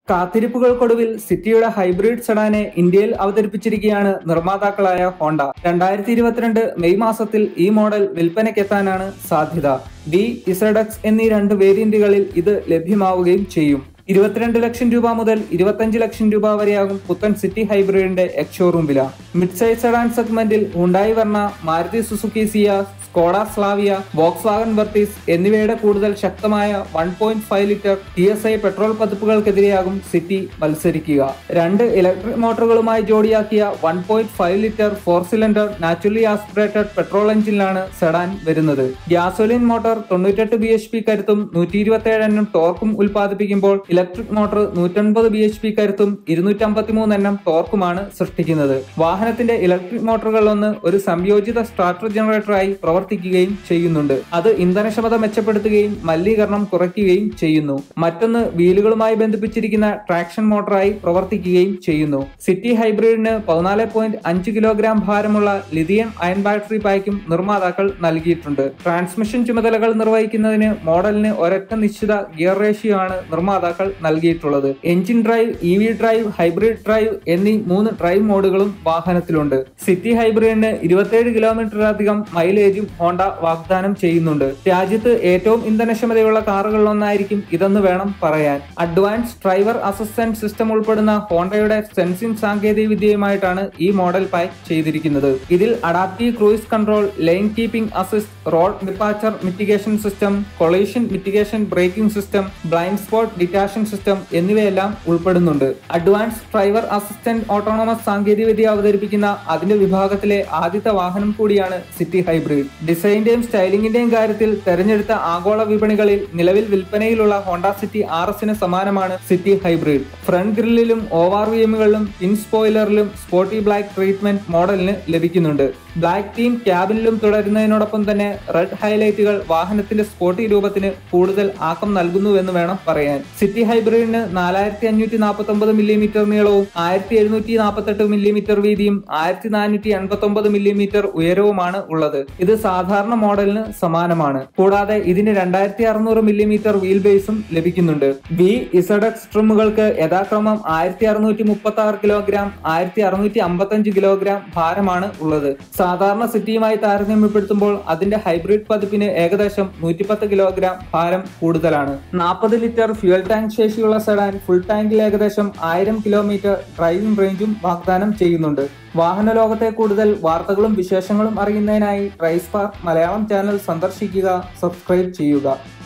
കാത്തിരിപ്പുകൾക്കൊടുവിൽ സിറ്റിയുടെ ഹൈബ്രിഡ് സെഡാനെ ഇന്ത്യയിൽ അവതരിപ്പിച്ചിരിക്കുകയാണ് നിർമ്മാതാക്കളായ ഹോണ്ട രണ്ടായിരത്തി ഇരുപത്തിരണ്ട് മെയ് മാസത്തിൽ ഈ മോഡൽ വിൽപ്പനയ്ക്കെത്താനാണ് സാധ്യത ഡി ഇസഡക്സ് എന്നീ രണ്ട് വേരിയന്റുകളിൽ ഇത് ലഭ്യമാവുകയും ചെയ്യും ഇരുപത്തിരണ്ട് ലക്ഷം രൂപ മുതൽ ഇരുപത്തഞ്ച് ലക്ഷം രൂപ വരെയാകും പുത്തൻ സിറ്റി ഹൈബ്രിഡിന്റെ എക്സ്ഷോറൂം വില മിഡ് സൈസ് സെഡാൻ സെഗ്മെന്റിൽ ഉണ്ടായി വർണ്ണ Maruti Suzuki Ciaz Skoda Slavia Volkswagen Virtus എന്നിവയുടെ കൂടുതൽ ശക്തമായ one point five litre T S I petrol പതിപ്പുകൾക്കെതിരെയാകും സിറ്റി മത്സരിക്കുക രണ്ട് ഇലക്ട്രിക് മോട്ടോറുകളുമായി ജോഡിയാക്കിയ one point five litre four cylinder naturally aspirated petrol എഞ്ചിനിലാണ് സെഡാൻ വരുന്നത് ഗ്യാസോലിൻ മോട്ടോർ തൊണ്ണൂറ്റെട്ട് ബി എച്ച് പി കരുത്തും നൂറ്റി ഇരുപത്തി ഏഴ് എണ്ണം ടോർക്കും ഉൽപ്പാദിപ്പിക്കുമ്പോൾ ഇലക്ട്രിക് മോട്ടോർ നൂറ്റൊൻപത് ബി എച്ച് പി കരുത്തും ഇരുന്നൂറ്റി അമ്പത്തിമൂന്ന് എണ്ണം ടോർക്കുമാണ് സൃഷ്ടിക്കുന്നത് വാഹനത്തിന്റെ ഇലക്ട്രിക് മോട്ടോറുകളിലൊന്ന് ഒരു സംയോജിത സ്റ്റാർട്ടർ ജനറേറ്ററായി പ്രവർത്തിക്കുകയും ചെയ്യുന്നുണ്ട് അത് ഇന്ധനക്ഷമത മെച്ചപ്പെടുത്തുകയും മലിനീകരണം കുറയ്ക്കുകയും ചെയ്യുന്നു മറ്റൊന്ന് വീലുകളുമായി ബന്ധിപ്പിച്ചിരിക്കുന്ന ട്രാക്ഷൻ മോട്ടറായി പ്രവർത്തിക്കുകയും ചെയ്യുന്നു സിറ്റി ഹൈബ്രിഡിന് പതിനാല് പോയിന്റ് അഞ്ച് കിലോഗ്രാം ഭാരമുള്ള ലിഥിയം അയൺ ബാറ്ററി പായ്ക്കും നിർമ്മാതാക്കൾ നൽകിയിട്ടുണ്ട് ട്രാൻസ്മിഷൻ ചുമതലകൾ നിർവഹിക്കുന്നതിന് മോഡലിന് ഒരൊറ്റ നിശ്ചിത ഗിയർ റേഷ്യോ ആണ് നിർമ്മാതാക്കൾ നൽകിയിട്ടുള്ളത് engine drive E V drive hybrid drive എന്നീ മൂന്ന് ഡ്രൈവ് മോഡുകളും വാഹനത്തിലുണ്ട് സിറ്റി ഹൈബ്രിഡിന് ഇരുപത്തിയേഴ് കിലോമീറ്ററിലധികം മൈലേജും ഹോണ്ട വാഗ്ദാനം ചെയ്യുന്നുണ്ട് രാജ്യത്ത് ഏറ്റവും ഇന്ധനക്ഷമതയുള്ള കാറുകളിലൊന്നായിരിക്കും ഇതെന്ന് വേണം പറയാൻ അഡ്വാൻസ് ഡ്രൈവർ അസിസ്റ്റന്റ് സിസ്റ്റം ഉൾപ്പെടുന്ന ഹോണ്ടയുടെ സെൻസിംഗ് സാങ്കേതിക വിദ്യയുമായിട്ടാണ് ഈ മോഡൽ പാക്ക് ചെയ്തിരിക്കുന്നത് ഇതിൽ adaptive cruise control lane keeping assist road departure mitigation system collision mitigation braking system blind spot detection system എന്നിവയെല്ലാം ഉൾപ്പെടുന്നുണ്ട് അഡ്വാൻസ് ഡ്രൈവർ അസിസ്റ്റന്റ് ഓട്ടോണമസ് സാങ്കേതികവിദ്യ അവതരിപ്പിക്കുന്ന അതിന്റെ വിഭാഗത്തിലെ ആദ്യത്തെ വാഹനം കൂടിയാണ് സിറ്റി ഹൈബ്രിഡ് ഡിസൈന്റെയും സ്റ്റൈലിംഗിന്റെയും കാര്യത്തിൽ തെരഞ്ഞെടുത്ത ആഗോള വിപണികളിൽ നിലവിൽ വിൽപ്പനയിലുള്ള ഹോണ്ട സിറ്റി ആർ എസിന് സമാനമാണ് സിറ്റി ഹൈബ്രിഡ് ഫ്രണ്ട് ഗ്രില്ലിലും ഓവാർ വി എമ്മുകളിലും ഇൻ സ്പോയിലറിലും സ്പോർട്ടി ബ്ലാക്ക് ട്രീറ്റ്മെന്റ് മോഡലിന് ലഭിക്കുന്നുണ്ട് ബ്ലാക്ക് തീം ക്യാബിനിലും തുടരുന്നതിനോടൊപ്പം തന്നെ റെഡ് ഹൈലൈറ്റുകൾ വാഹനത്തിന്റെ സ്പോർട്ടി രൂപത്തിന് കൂടുതൽ ആക്കം നൽകുന്നുവെന്ന് വേണം പറയാൻ സിറ്റി ഹൈബ്രിഡിന് നാലായിരത്തി അഞ്ഞൂറ്റി നാൽപ്പത്തി ഒമ്പത് മില്ലിമീറ്റർ നീളവും ആയിരത്തി എഴുന്നൂറ്റി നാൽപ്പത്തെട്ട് മില്ലിമീറ്റർ വീതിയും ആയിരത്തി നാനൂറ്റി എൺപത്തി ഒമ്പത് മില്ലിമീറ്റർ ഉയരവുമാണ് ഉള്ളത് ഇത് സാധാരണ മോഡലിന് സമാനമാണ് കൂടാതെ ഇതിന് രണ്ടായിരത്തി അറുന്നൂറ് മില്ലിമീറ്റർ വീൽ ബേസും ലഭിക്കുന്നുണ്ട് വി ഇസഡക്സ് ട്രിമുകൾക്ക് യഥാക്രമം ആയിരത്തി അറുന്നൂറ്റി മുപ്പത്തി ആറ് കിലോഗ്രാം ആയിരത്തി അറുന്നൂറ്റി അമ്പത്തഞ്ച് കിലോഗ്രാം ഭാരമാണ് ഉള്ളത് സാധാരണ സിറ്റിയുമായി താരതമ്യപ്പെടുത്തുമ്പോൾ അതിന്റെ ഹൈബ്രിഡ് പതിപ്പിന് ഏകദേശം നൂറ്റിപ്പത്ത് കിലോഗ്രാം ഭാരം കൂടുതലാണ് നാൽപ്പത് ലിറ്റർ ഫ്യുവൽ ടാങ്ക് ശേഷിയുള്ള സെഡാൻ ഫുൾ ടാങ്കിൽ ഏകദേശം ആയിരം കിലോമീറ്റർ ഡ്രൈവിംഗ് റേഞ്ചും വാഗ്ദാനം ചെയ്യുന്നുണ്ട് വാഹന ലോകത്തെ കൂടുതൽ വാർത്തകളും വിശേഷങ്ങളും അറിയുന്നതിനായി ട്രൈസ്പാർ മലയാളം ചാനൽ സന്ദർശിക്കുക സബ്സ്ക്രൈബ് ചെയ്യുക